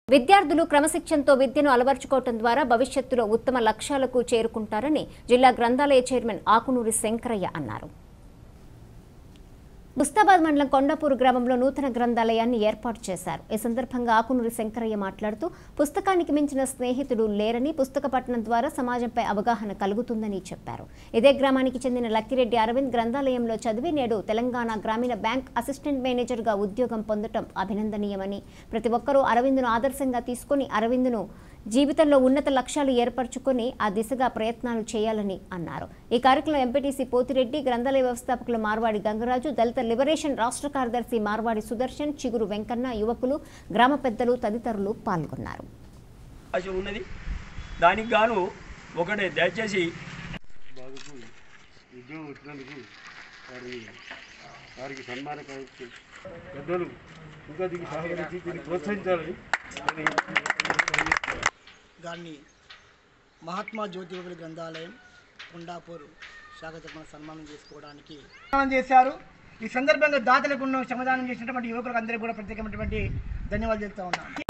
విద్యార్థులు క్రమశిక్షణతో విద్యను అలవర్చుకోవటం ద్వారా భవిష్యత్తులో ఉత్తమ లక్ష్యాలకు చేరుకుంటారని జిల్లా గ్రంథాలయ చైర్మన్ ఆకునూరి శంకరయ్య అన్నారు ముస్తాబాద్ మండలం కొండాపూర్ గ్రామంలో నూతన గ్రంథాలయాన్ని ఏర్పాటు చేశారు ఈ సందర్భంగా ఆకునూరి శంకరయ్య మాట్లాడుతూ పుస్తకానికి మించిన స్నేహితుడు లేరని పుస్తక పఠనం ద్వారా సమాజంపై అవగాహన కలుగుతుందని చెప్పారు ఇదే గ్రామానికి చెందిన లక్కిరెడ్డి అరవింద్ గ్రంథాలయంలో చదివి నేడు తెలంగాణ గ్రామీణ బ్యాంక్ అసిస్టెంట్ మేనేజర్గా ఉద్యోగం పొందటం అభినందనీయమని ప్రతి ఒక్కరూ అరవింద్ను ఆదర్శంగా తీసుకుని అరవింద్ను జీవితంలో ఉన్నత లక్ష్యాలు ఏర్పరచుకొని ఆ దిశగా ప్రయత్నాలు చేయాలని అన్నారు ఈ కార్యక్రమంలో ఎంపీటీసీ పోతిరెడ్డి గ్రంథాలయ వ్యవస్థాపకులు మార్వాడి గంగరాజు దళిత లిబరేషన్ రాష్ట్ర కార్యదర్శి మార్వాడి సుదర్శన్ చిగురు వెంకన్న యువకులు గ్రామ పెద్దలు తదితరులు పాల్గొన్నారు ఆశ ఉన్నది దానికి గాను ఒకటే దయచేసి బాబుకు ఉద్యోగం వచ్చినందుకు వారిని వారికి సన్మాన కార్యక్రమం పెద్దలు ఇంకా దీనికి సహకరించి దీన్ని ప్రోత్సహించాలని గారిని మహాత్మా జ్యోతిబుల గ్రంథాలయం కొండాపూర్ శాఖ తరపున సన్మానం చేసుకోవడానికి సన్మానం చేశారు ఈ సందర్భంగా దాతలకు శ్రమదానం చేసినటువంటి యువకులకు అందరికీ కూడా ప్రత్యేకమైనటువంటి ధన్యవాదాలు చెప్తా ఉన్నాను